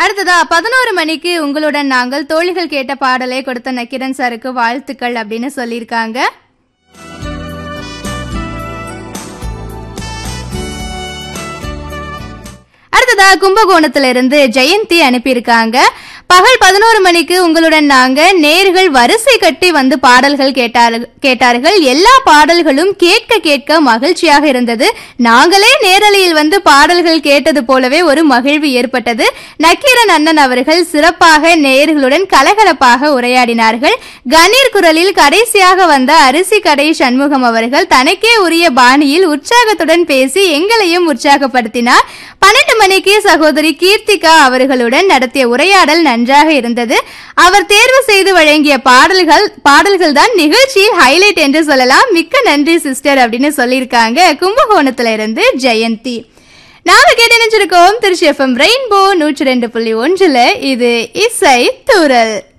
அடுத்ததா பதினோரு மணிக்கு உங்களுடன் நாங்கள் தோழிகள் கேட்ட பாடலை கொடுத்த நக்கிரன் சாருக்கு வாழ்த்துக்கள் அப்படின்னு சொல்லியிருக்காங்க அடுத்ததா கும்பகோணத்துல இருந்து ஜெயந்தி அனுப்பியிருக்காங்க பகல் பதினோரு மணிக்கு உங்களுடன் நாங்க நேர்கள் வரிசை கட்டி வந்து பாடல்கள் கேட்டார்கள் கேட்டார்கள் எல்லா பாடல்களும் கேட்க கேட்க மகிழ்ச்சியாக இருந்தது நாங்களே நேரலையில் வந்து பாடல்கள் கேட்டது போலவே ஒரு மகிழ்வு ஏற்பட்டது நக்கீரன் அண்ணன் அவர்கள் சிறப்பாக நேர்களுடன் கலகலப்பாக உரையாடினார்கள் கணீர் குரலில் கடைசியாக வந்த அரிசி கடை சண்முகம் அவர்கள் தனக்கே உரிய பாணியில் உற்சாகத்துடன் பேசி எங்களையும் உற்சாகப்படுத்தினார் பன்னெண்டு மணிக்கு சகோதரி கீர்த்திகா அவர்களுடன் நடத்திய உரையாடல் நன்றாக இருந்தது அவர் தேர்வு செய்து வழங்கிய பாடல்கள் பாடல்கள் தான் நிகழ்ச்சியில் ஹைலைட் என்று சொல்லலாம் மிக்க நன்றி சிஸ்டர் அப்படின்னு சொல்லியிருக்காங்க கும்பகோணத்துல இருந்து ஜெயந்தி நாம கேட்டு நினைச்சிருக்கோம் திருச்சி எஃப்எம் ரெயின்போ நூற்றி ரெண்டு புள்ளி ஒன்றுல இது இசை தூரல்